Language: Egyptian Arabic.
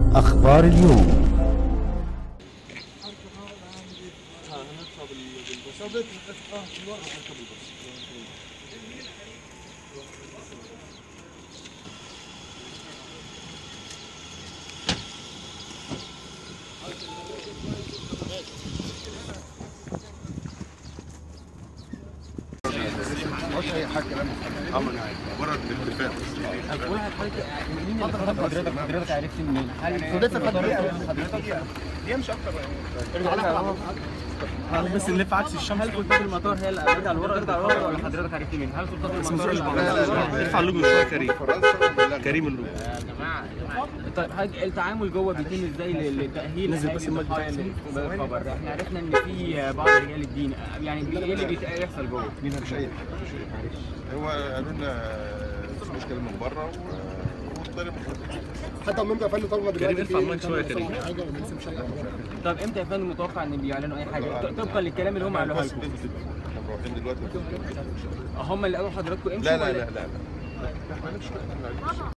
أخبار اليوم حضرتك حضرتك عرفت منين؟ هل حضرتك بس نلف عكس الشمس هل سلطات المطار هي اللي ارجع لورا ارجع لورا ولا حضرتك عرفت منين؟ هل سلطات المطار اللي عملت- ارفع اللوجو شويه كريم كريم اللوجو يا جماعه يا جماعه طيب حاجة التعامل جوه بيتم ازاي ل- لتاهيل نزل أهالي بس المايك الضحايا بتاعك. اللي- بالخبر احنا عرفنا ان في بعض رجال الدين يعني ايه اللي بيحصل جوه؟ مش اي هو قالوا لنا في مشكله من بره و- والطريق حتى لما يبقى فني طالبه دلوقتي كريم ارفع المايك شويه كريم حاجه ما نسيبش اي اخبار طب امتى يا فندم متوقع ان بيعلنوا اي حاجه طبقا للكلام اللي هم قالوها بس لكم احنا رايحين دلوقتي هم اللي قالوا لحضراتكم امشوا لا لا ولا- لا لا لا